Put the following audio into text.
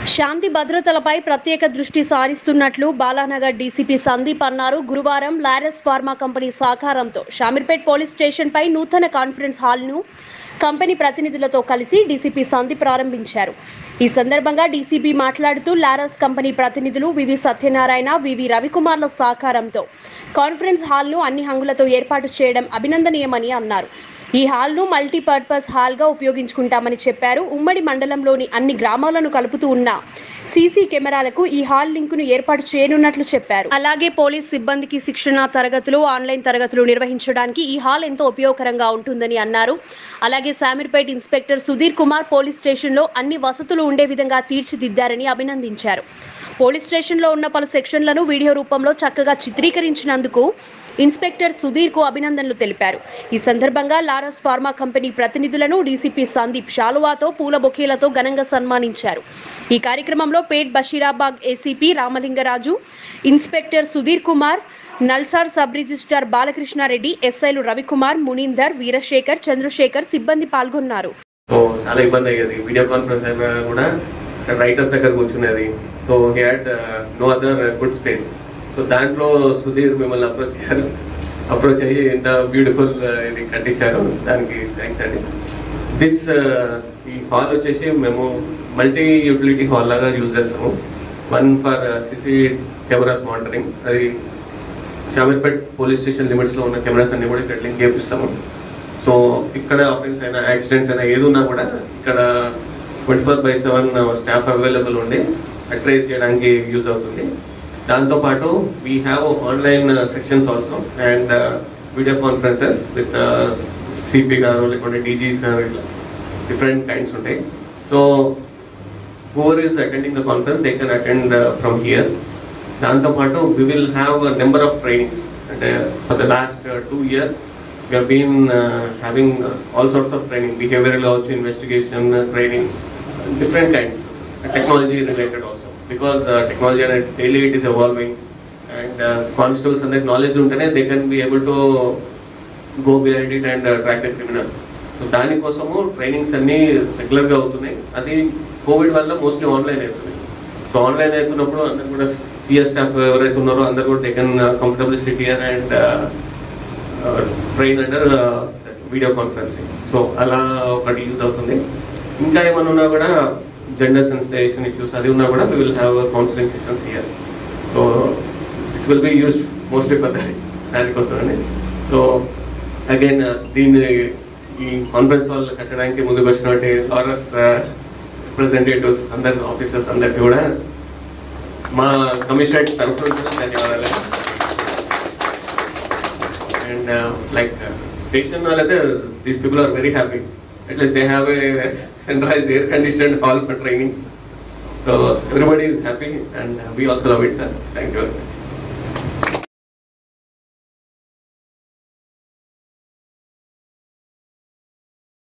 శాంతి భద్రతలపై ప్రత్యేక దృష్టి సారిస్తున్నట్లు బాలానగర్ డీసీపీ సందీప్ అన్నారు గురువారం లారెస్ ఫార్మా కంపెనీ సహకారంతో షామీర్పేట్ పోలీస్ స్టేషన్పై నూతన కాన్ఫరెన్స్ హాల్ను కంపెనీ ప్రతినిధులతో కలిసి డీసీపీ సందీప్ ప్రారంభించారు ఈ సందర్భంగా డీసీపీ మాట్లాడుతూ లారస్ కంపెనీ ప్రతినిధులు వివి సత్యనారాయణ వివి రవికుమార్ల సహకారంతో కాన్ఫరెన్స్ హాల్ను అన్ని హంగులతో ఏర్పాటు చేయడం అభినందనీయమని అన్నారు ఈ హాల్ను మల్టీపర్పస్ హాల్గా ఉపయోగించుకుంటామని చెప్పారు ఉమ్మడి మండలంలోని అన్ని గ్రామాలను కలుపుతూ ఉన్న సీసీ కెమెరాలకు ఈ హాల్ లింకును ఏర్పాటు చేయనున్నట్లు చెప్పారు అలాగే పోలీస్ సిబ్బందికి శిక్షణ తరగతులు ఆన్లైన్ తరగతులు నిర్వహించడానికి ఈ హాల్ ఎంతో ఉపయోగకరంగా ఉంటుందని అన్నారు అలాగే శామీర్పేట్ ఇన్స్పెక్టర్ సుధీర్ కుమార్ పోలీస్ స్టేషన్లో అన్ని వసతులు ఉండే విధంగా తీర్చిదిద్దారని అభినందించారు పోలీస్ స్టేషన్లో ఉన్న పలు సెక్షన్లను వీడియో రూపంలో చక్కగా చిత్రీకరించినందుకు ఇన్స్పెక్టర్ సుధీర్కు అభినందనలు తెలిపారు ఈ సందర్భంగా లారస్ ఫార్మా కంపెనీ ప్రతినిధులను డీసీపీ సందీప్ షాలువాతో పూల బొకేలతో ఘనంగా సన్మానించారు ఈ కార్యక్రమంలో పేట్ Basheerbagh ACP Ramalingaraju inspector Sudheer Kumar NALSAR sub registrar Balakrishna Reddy ఎస్ఐలు రవికుమార్ మునీందర్ వీరశేఖర్ చంద్రశేఖర్ సిబ్బంది పాల్గొన్నారు సో చాలా ఇబ్బంది అయ్యేది వీడియో కాన్ఫరెన్స్ అయినా కూడా రైటర్స్ దగ్గర కూర్చునేది so he had no other good space so దాంట్లో సుధీర్ మిమ్మల్ని అప్రోచ్ అయ్యారు అప్రోచ్ అయ్యి ఇంత బ్యూటిఫుల్ ఇది కట్టించారు దానికి థ్యాంక్స్ అండి దిస్ ఈ హాల్ వచ్చేసి మేము మల్టీ యూటిలిటీ హాల్ లాగా యూజ్ చేస్తాము one for CC cameras monitoring అది షామీర్పేట్ పోలీస్ స్టేషన్ లిమిట్స్ లో ఉన్న కెమెరాస్ అన్ని కూడా ఇక్కడ లింక్ చేపిస్తాము సో ఇక్కడ ఆఫెన్స్ అయినా యాక్సిడెంట్స్ అయినా ఏది ఉన్నా కూడా ఇక్కడ twenty four by seven staff available ఉండి ట్రేస్ చేయడానికి యూజ్ అవుతుంది దాంతోపాటు we have online sections also and video conferences with CP గారు లేకుంటే డీజీస్ గారు ఇట్లా డిఫరెంట్ కైండ్స్ ఉంటాయి so whoever is attending the conference they can attend from here దాంతోపాటు we will have number of trainings అంటే for the last two years we have been uh, having uh, all sorts of training, behavioral also investigation uh, training, different kinds, uh, technology related also, because uh, technology and daily it is evolving, and uh, constables and the knowledge ఉంటేనే they can be able to go behind it and uh, track the criminal. So దానికోసము trainings అన్ని రెగ్యులర్గా అవుతున్నాయి అది Covid వల్ల mostly online అవుతున్నాయి so online అవుతున్నప్పుడు అందరు కూడా సిఎస్ స్టాఫ్ ఎవరైతే ఉన్నారో అందరు కూడా they can comfortable sit here and train under video conferencing so అలా ఒకటి యూజ్ అవుతుంది ఇంకా ఏమన్నా ఉన్నా కూడా జెండర్ సెన్సిటైజేషన్ ఇష్యూస్ అది ఉన్నా కూడా we will have counselling sessions here so this will be used mostly for దాని దానికోసమని సో అగైన్ దీన్ని ఈ కాన్ఫరెన్స్ హాల్ కట్టడానికి ముందుకు వచ్చినటువంటి లారస్ రిప్రజెంటేటివ్స్ అందరి ఆఫీసర్స్ అందరికి కూడా మా కమిషనరేట్ తరఫు నుంచి ధన్యవాదాలు and uh, like uh, station వాళ్ళైతే these people are very happy at least they have a centralized air conditioned hall for trainings so everybody is happy and uh, we also love it sir thank you very much